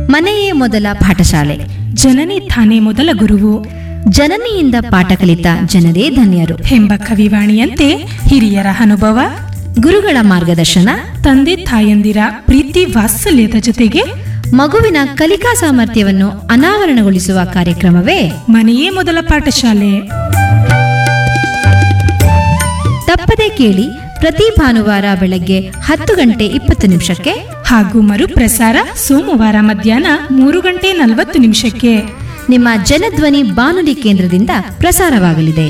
ಮನೆಯೇ ಮೊದಲ ಪಾಠಶಾಲೆ ಜನನಿ ತಾನೇ ಮೊದಲ ಗುರುವು ಜನನಿಯಿಂದ ಪಾಠ ಕಲಿತ ಜನರೇ ಧನ್ಯರು ಎಂಬ ಕವಿವಾಣಿಯಂತೆ ಹಿರಿಯರ ಅನುಭವ ಗುರುಗಳ ಮಾರ್ಗದರ್ಶನ ತಂದೆ ತಾಯಂದಿರ ಪ್ರೀತಿ ವಾತ್ಸಲ್ಯದ ಜೊತೆಗೆ ಮಗುವಿನ ಕಲಿಕಾ ಸಾಮರ್ಥ್ಯವನ್ನು ಅನಾವರಣಗೊಳಿಸುವ ಕಾರ್ಯಕ್ರಮವೇ ಮನೆಯೇ ಮೊದಲ ಪಾಠಶಾಲೆ ತಪ್ಪದೆ ಕೇಳಿ ಪ್ರತಿ ಭಾನುವಾರ ಬೆಳಗ್ಗೆ ಹತ್ತು ಗಂಟೆ ಇಪ್ಪತ್ತು ನಿಮಿಷಕ್ಕೆ ಹಾಗೂ ಮರುಪ್ರಸಾರ ಸೋಮವಾರ ಮಧ್ಯಾಹ್ನ ಮೂರು ಗಂಟೆ ನಲವತ್ತು ನಿಮಿಷಕ್ಕೆ ನಿಮ್ಮ ಜನಧ್ವನಿ ಬಾನುಲಿ ಕೇಂದ್ರದಿಂದ ಪ್ರಸಾರವಾಗಲಿದೆ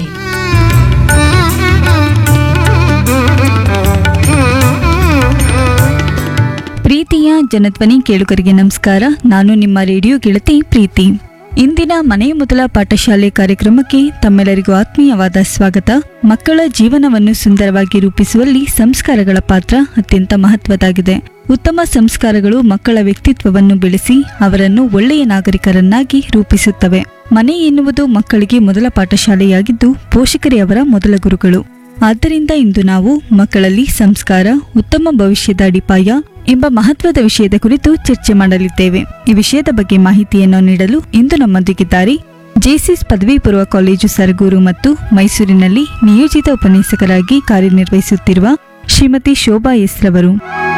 ಪ್ರೀತಿಯ ಜನಧ್ವನಿ ಕೇಳುಗರಿಗೆ ನಮಸ್ಕಾರ ನಾನು ನಿಮ್ಮ ರೇಡಿಯೋ ಗೆಳತಿ ಪ್ರೀತಿ ಇಂದಿನ ಮನೆ ಮೊದಲ ಪಾಠಶಾಲೆ ಕಾರ್ಯಕ್ರಮಕ್ಕೆ ತಮ್ಮೆಲ್ಲರಿಗೂ ಆತ್ಮೀಯವಾದ ಸ್ವಾಗತ ಮಕ್ಕಳ ಜೀವನವನ್ನು ಸುಂದರವಾಗಿ ರೂಪಿಸುವಲ್ಲಿ ಸಂಸ್ಕಾರಗಳ ಪಾತ್ರ ಅತ್ಯಂತ ಮಹತ್ವದಾಗಿದೆ ಉತ್ತಮ ಸಂಸ್ಕಾರಗಳು ಮಕ್ಕಳ ವ್ಯಕ್ತಿತ್ವವನ್ನು ಬೆಳೆಸಿ ಅವರನ್ನು ಒಳ್ಳೆಯ ನಾಗರಿಕರನ್ನಾಗಿ ರೂಪಿಸುತ್ತವೆ ಮನೆ ಎನ್ನುವುದು ಮಕ್ಕಳಿಗೆ ಮೊದಲ ಪಾಠಶಾಲೆಯಾಗಿದ್ದು ಪೋಷಕರೇ ಅವರ ಮೊದಲ ಗುರುಗಳು ಆದ್ದರಿಂದ ಇಂದು ನಾವು ಮಕ್ಕಳಲ್ಲಿ ಸಂಸ್ಕಾರ ಉತ್ತಮ ಭವಿಷ್ಯದ ಅಡಿಪಾಯ ಎಂಬ ಮಹತ್ವದ ವಿಷಯದ ಕುರಿತು ಚರ್ಚೆ ಮಾಡಲಿದ್ದೇವೆ ಈ ವಿಷಯದ ಬಗ್ಗೆ ಮಾಹಿತಿಯನ್ನು ನೀಡಲು ಇಂದು ನಮ್ಮೊಂದಿಗಿದ್ದಾರೆ ಜೆಸಿಸ್ ಪದವಿ ಪೂರ್ವ ಕಾಲೇಜು ಸರಗೂರು ಮತ್ತು ಮೈಸೂರಿನಲ್ಲಿ ನಿಯೋಜಿತ ಉಪನ್ಯಾಸಕರಾಗಿ ಕಾರ್ಯನಿರ್ವಹಿಸುತ್ತಿರುವ ಶ್ರೀಮತಿ ಶೋಭಾ ಎಸ್ ರವರು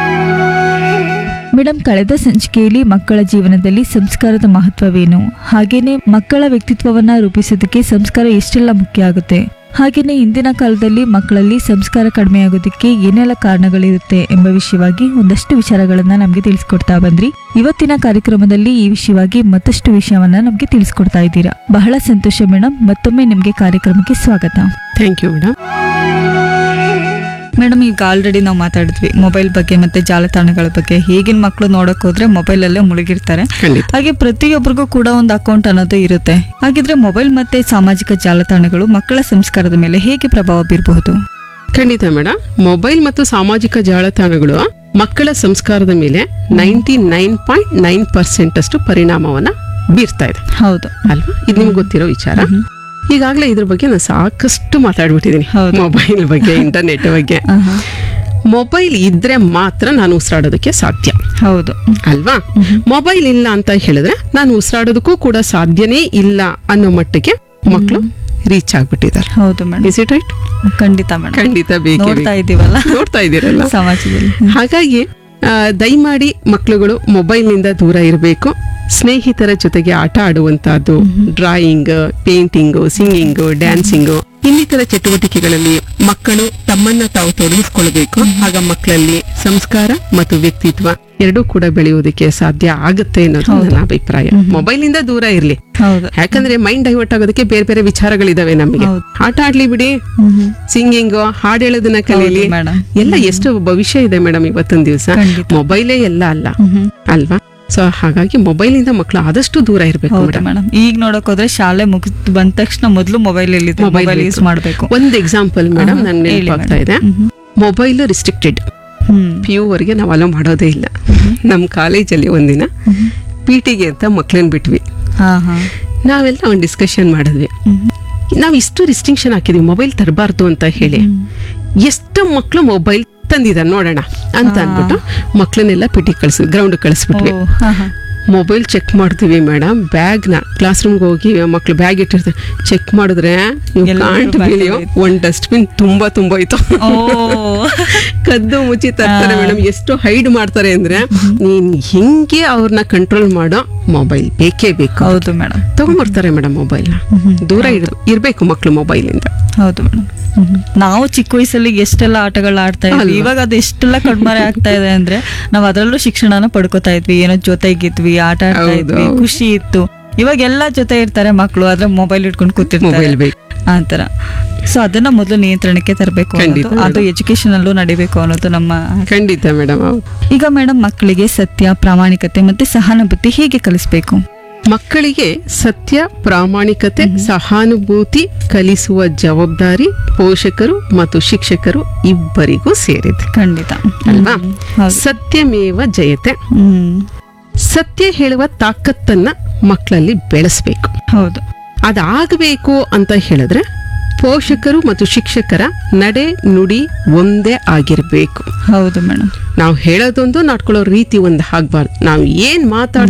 ಮೇಡಮ್ ಕಳೆದ ಸಂಚಿಕೆಯಲ್ಲಿ ಮಕ್ಕಳ ಜೀವನದಲ್ಲಿ ಸಂಸ್ಕಾರದ ಮಹತ್ವವೇನು ಹಾಗೇನೆ ಮಕ್ಕಳ ವ್ಯಕ್ತಿತ್ವವನ್ನ ರೂಪಿಸೋದಕ್ಕೆ ಸಂಸ್ಕಾರ ಎಷ್ಟೆಲ್ಲ ಮುಖ್ಯ ಆಗುತ್ತೆ ಹಾಗೇನೆ ಇಂದಿನ ಕಾಲದಲ್ಲಿ ಮಕ್ಕಳಲ್ಲಿ ಸಂಸ್ಕಾರ ಕಡಿಮೆ ಆಗೋದಕ್ಕೆ ಏನೆಲ್ಲ ಕಾರಣಗಳಿರುತ್ತೆ ಎಂಬ ವಿಷಯವಾಗಿ ಒಂದಷ್ಟು ವಿಚಾರಗಳನ್ನ ನಮಗೆ ತಿಳಿಸ್ಕೊಡ್ತಾ ಬಂದ್ರಿ ಇವತ್ತಿನ ಕಾರ್ಯಕ್ರಮದಲ್ಲಿ ಈ ವಿಷಯವಾಗಿ ಮತ್ತಷ್ಟು ವಿಷಯವನ್ನ ನಮಗೆ ತಿಳಿಸ್ಕೊಡ್ತಾ ಇದ್ದೀರಾ ಬಹಳ ಸಂತೋಷ ಮೇಡಮ್ ಮತ್ತೊಮ್ಮೆ ನಿಮಗೆ ಕಾರ್ಯಕ್ರಮಕ್ಕೆ ಸ್ವಾಗತ ಥ್ಯಾಂಕ್ ಯು ಮೇಡಮ್ ಮೇಡಮ್ ಈಗ ಆಲ್ರೆಡಿ ನಾವು ಮಾತಾಡಿದ್ವಿ ಮೊಬೈಲ್ ಬಗ್ಗೆ ಮತ್ತೆ ಜಾಲತಾಣಗಳ ಬಗ್ಗೆ ಈಗಿನ ಮಕ್ಕಳು ನೋಡಕ್ ಹೋದ್ರೆ ಮೊಬೈಲ್ ಅಲ್ಲೇ ಮುಳುಗಿರ್ತಾರೆ ಖಂಡಿತ ಹಾಗೆ ಪ್ರತಿಯೊಬ್ಬರಿಗೂ ಕೂಡ ಒಂದು ಅಕೌಂಟ್ ಅನ್ನೋದು ಇರುತ್ತೆ ಹಾಗಿದ್ರೆ ಮೊಬೈಲ್ ಮತ್ತೆ ಸಾಮಾಜಿಕ ಜಾಲತಾಣಗಳು ಮಕ್ಕಳ ಸಂಸ್ಕಾರದ ಮೇಲೆ ಹೇಗೆ ಪ್ರಭಾವ ಬೀರಬಹುದು ಖಂಡಿತ ಮೇಡಮ್ ಮೊಬೈಲ್ ಮತ್ತು ಸಾಮಾಜಿಕ ಜಾಲತಾಣಗಳು ಮಕ್ಕಳ ಸಂಸ್ಕಾರದ ಮೇಲೆ ninety nine point nine percent ಅಷ್ಟು ಪರಿಣಾಮವನ್ನ ಬೀರ್ತಾ ಇದೆ ಹೌದು ಅಲ್ವಾ ಇದು ನಿಮ್ಗೆ ಗೊತ್ತಿರೋ ವಿಚಾರ ಈಗಾಗಲೇ ಇದ್ರ ಬಗ್ಗೆ ನಾನು ಸಾಕಷ್ಟು ಮಾತಾಡ್ಬಿಟ್ಟಿದ್ದೀನಿ ಹೌದು. ಮೊಬೈಲ್ ಬಗ್ಗೆ ಇಂಟರ್ನೆಟ್ ಬಗ್ಗೆ ಆಹಾ. ಮೊಬೈಲ್ ಇದ್ರೆ ಮಾತ್ರ ನಾನು ಉಸಿರಾಡೋದಕ್ಕೆ ಸಾಧ್ಯ ಹೌದು ಅಲ್ವಾ ಮೊಬೈಲ್ ಇಲ್ಲ ಅಂತ ಹೇಳಿದ್ರೆ ನಾನು ಉಸಿರಾಡೋದಕ್ಕೂ ಕೂಡ ಸಾಧ್ಯನೇ ಇಲ್ಲ ಅನ್ನೋ ಮಟ್ಟಕ್ಕೆ ಮಕ್ಕಳು ರೀಚ್ ಆಗ್ಬಿಟ್ಟಿದ್ದಾರೆ ಹೌದು ಮೇಡಮ್ ಇಸ್ ಇಟ್ ರೈಟ್ ಖಂಡಿತ ಮೇಡಮ್ ಖಂಡಿತ ಬೇಕೇ ನೋಡ್ತಾ ಬೇಕು. ಇದೀವಲ್ಲ ನೋಡ್ತಾ ಇದ್ದೀರಲ್ಲ ಸಮಾಜದಲ್ಲಿ ಹಾಗಾಗಿ ಆ, ದಯಮಾಡಿ ಮಕ್ಕಳುಗಳು ಮೊಬೈಲ್ನಿಂದ ದೂರ ಇರಬೇಕು ಸ್ನೇಹಿತರ ಜೊತೆಗೆ ಆಟ ಆಡುವಂತಹದ್ದು ಡ್ರಾಯಿಂಗ್ ಪೇಂಟಿಂಗ್ ಸಿಂಗಿಂಗ್ ಡ್ಯಾನ್ಸಿಂಗ್ ಇನ್ನಿತರ ಚಟುವಟಿಕೆಗಳಲ್ಲಿ ಮಕ್ಕಳು ತಮ್ಮನ್ನ ತಾವು ತೊಡಗಿಸ್ಕೊಳ್ಬೇಕು ಆಗ ಮಕ್ಕಳಲ್ಲಿ ಸಂಸ್ಕಾರ ಮತ್ತು ವ್ಯಕ್ತಿತ್ವ ಎರಡೂ ಕೂಡ ಬೆಳೆಯುವುದಕ್ಕೆ ಸಾಧ್ಯ ಆಗುತ್ತೆ ಅನ್ನೋದು ನನ್ನ ಅಭಿಪ್ರಾಯ ಮೊಬೈಲ್ ಇಂದ ದೂರ ಇರ್ಲಿ ಹೌದು ಯಾಕಂದ್ರೆ ಮೈಂಡ್ ಡೈವರ್ಟ್ ಆಗೋದಕ್ಕೆ ಬೇರೆ ಬೇರೆ ವಿಚಾರಗಳಿದಾವೆ ನಮಗೆ ಹೌದು. ಆಟ ಆಡ್ಲಿ ಬಿಡಿ ಸಿಂಗಿಂಗ್ ಹಾಡು ಹೇಳೋದನ್ನ ಕಲೀಲಿ ಮೇಡಮ್ ಎಲ್ಲ ಎಷ್ಟು ಭವಿಷ್ಯ ಇದೆ ಮೇಡಮ್ ಇವತ್ತೊಂದ್ ದಿವಸ ಖಂಡಿತ. ಮೊಬೈಲೇ ಎಲ್ಲ ಅಲ್ಲ ಅಲ್ವಾ ಸೊ ಹಾಗಾಗಿ ಮೊಬೈಲ್ ಇಂದ ಮಕ್ಕಳು ಆದಷ್ಟು ದೂರ ಇರಬೇಕು ಹೌದು ಮೇಡಮ್ ಮೇಡಮ್ ಈಗ ನೋಡಕ್ ಹೋದ್ರೆ ಶಾಲೆ ಮುಗಿದ್ ಬಂದ ತಕ್ಷಣ ಮೊದಲು ಮೊಬೈಲ್ ಎಲ್ಲಿ Mobile ಮೊಬೈಲ್ ಬೇಕು. ಯೂಸ್ ಮಾಡ್ಬೇಕು ಒಂದ್ ಎಕ್ಸಾಂಪಲ್ ಮೇಡಮ್ ಆಹಾ, ನನ್ ಹೇಳಿ ನೆನಪಾಗ್ತಾ madam. ಇದೆ ಮ್ಹೂ. Mobile restricted hmm P U ವರೆಗೆ ನಾವು ಅಲೋ ಮಾಡೋದೇ ಇಲ್ಲ ನಮ್ ಕಾಲೇಜಲ್ಲಿ ಒಂದಿನ ಪಿ ಟಿಗೆ ಅಂತ ಮಕ್ಳನ್ನ ಬಿಟ್ವಿ ಹಾ ಹಾ ನಾವೆಲ್ಲ ಒಂದು ಡಿಸ್ಕಷನ್ ಮಾಡಿದ್ವಿ ನಾವ್ ಇಷ್ಟು ರಿಸ್ಟ್ರಿಕ್ಷನ್ ಹಾಕಿದ್ವಿ ಮೊಬೈಲ್ ತರಬಾರ್ದು ಅಂತ ಹೇಳಿ ಎಷ್ಟು ಮಕ್ಳು ಮೊಬೈಲ್ ತಂದಿದ್ದಾರೆ ನೋಡೋಣ ಅಂತ ಅಂದ್ಬಿಟ್ಟು ಮಕ್ಳನ್ನೆಲ್ಲ ಪಿಟಿ ಕಳ್ಸಿ ಗ್ರೌಂಡ್ ಕಳಿಸ್ಬಿಟ್ವಿ ಓ, ಹಾ, ಹಾ. ಮೊಬೈಲ್ ಚೆಕ್ ಮಾಡ್ತೀವಿ ಮೇಡಮ್ ಬ್ಯಾಗ್ನ ಕ್ಲಾಸ್ ರೂಮ್ಗೆ ಹೋಗಿ ಮಕ್ಳು ಬ್ಯಾಗ್ ಇಟ್ಟಿರ್ತಾರೆ ಚೆಕ್ ಮಾಡಿದ್ರೆ ನೀವು ಎಲ್ಲರೂ ಕಾಂಟ್ bag ಬಿಲಿಯೋ ಅಲ್ಲಿ ಒಂದ್ ಡಸ್ಟ್ಬಿನ್ ತುಂಬಾ ತುಂಬಾ ಇತ್ತು ಓ ಕದ್ದು ಮುಚ್ಚಿ ತರ್ತಾರೆ ಮೇಡಮ್ ಎಷ್ಟು ಹೈಡ್ ಮಾಡ್ತಾರೆ ಅಂದ್ರೆ ನೀನ್ ಹೆಂಗೆ ಅವ್ರನ್ನ ಕಂಟ್ರೋಲ್ ಮಾಡೋ ಮೊಬೈಲ್ ಬೇಕೇ ಬೇಕು ಹೌದು ಮೇಡಮ್ ತಗೊಂಡ್ಬರ್ತಾರೆ ಮೇಡಮ್ ಮೊಬೈಲ್ನ ದೂರ ಇರ್- ಇರ್ಬೇಕು ಮಕ್ಳು ಮೊಬೈಲ್ ಇಂದ ಹೌದು ಮೇಡಮ್ ನಾವು ಚಿಕ್ಕ ವಯಸ್ಸಲ್ಲಿ ಎಷ್ಟೆಲ್ಲ ಆಟಗಳು ಆಡ್ತಾ ಇದ್ವಿ ಅಲ್ವಾ? ಇವಾಗ ಅದು ಎಷ್ಟೆಲ್ಲ ಕಣ್ಮರೆ ಆಗ್ತಾ ಇದೆ ಅಂದ್ರೆ ನಾವ್ ಅದರಲ್ಲೂ ಶಿಕ್ಷಣನ ಪಡ್ಕೋತಾ ಇದ್ವಿ ಏನೋ ಜೊತೆಗಿದ್ವಿ ಆಟ ಆಡ್ತಾ ಹೌದು, ಇದ್ವಿ ಹೌದು. ಖುಷಿ ಇತ್ತು ಇವಾಗ ಎಲ್ಲ ಜೊತೆ ಇರ್ತಾರೆ ಮಕ್ಕಳು ಆದ್ರೆ ಮೊಬೈಲ್ ಇಟ್ಕೊಂಡು ಕೂತಿರ್ತಾರೆ ಮೊಬೈಲ್ ಬೇಕು ಆತರ ಸೊ ಅದನ್ನ ಮೊದಲು ನಿಯಂತ್ರಣಕ್ಕೆ ತರಬೇಕು ಖಂಡಿತ ಅನ್ನೋದು ಅದು ಎಜುಕೇಶನ್ ಅಲ್ಲೂ ನಡಿಬೇಕು ಅನ್ನೋದು ನಮ್ಮ ಖಂಡಿತ ಮೇಡಮ್ ಈಗ ಮೇಡಮ್ ಮಕ್ಕಳಿಗೆ ಸತ್ಯ ಪ್ರಾಮಾಣಿಕತೆ ಮತ್ತೆ ಸಹಾನುಭೂತಿ ಹೇಗೆ ಕಲಿಸ್ಬೇಕು ಮಕ್ಕಳಿಗೆ ಸತ್ಯ ಪ್ರಾಮಾಣಿಕತೆ ಸಹಾನುಭೂತಿ ಕಲಿಸುವ ಜವಾಬ್ದಾರಿ ಪೋಷಕರು ಮತ್ತು ಶಿಕ್ಷಕರು ಇಬ್ಬರಿಗೂ ಸೇರಿದೆ ಖಂಡಿತ ಅಲ್ವಾ ಹ್ಮ್. ಹೌದು. ಸತ್ಯಮೇವ ಜಯತೆ ಹ್ಮ್ ಸತ್ಯ ಹೇಳುವ ತಾಕತ್ತನ್ನ ಮಕ್ಕಳಲ್ಲಿ ಬೆಳೆಸ್ಬೇಕು ಹೌದು ಅದಾಗಬೇಕು ಅಂತ ಹೇಳಿದ್ರೆ ಪೋಷಕರು ಮತ್ತು ಶಿಕ್ಷಕರ ನಡೆ ನುಡಿ ಒಂದೇ ಆಗಿರ್ಬೇಕು ಹೌದು ಮೇಡಮ್ ನಾವು ಹೇಳೋದೊಂದು ನಡ್ಕೊಳ್ಳೋ ರೀತಿ ಒಂದು ಆಗ್ಬಾರ್ದು ನಾವು ಏನ್ ಮಾತಾಡ್ತೀವಿ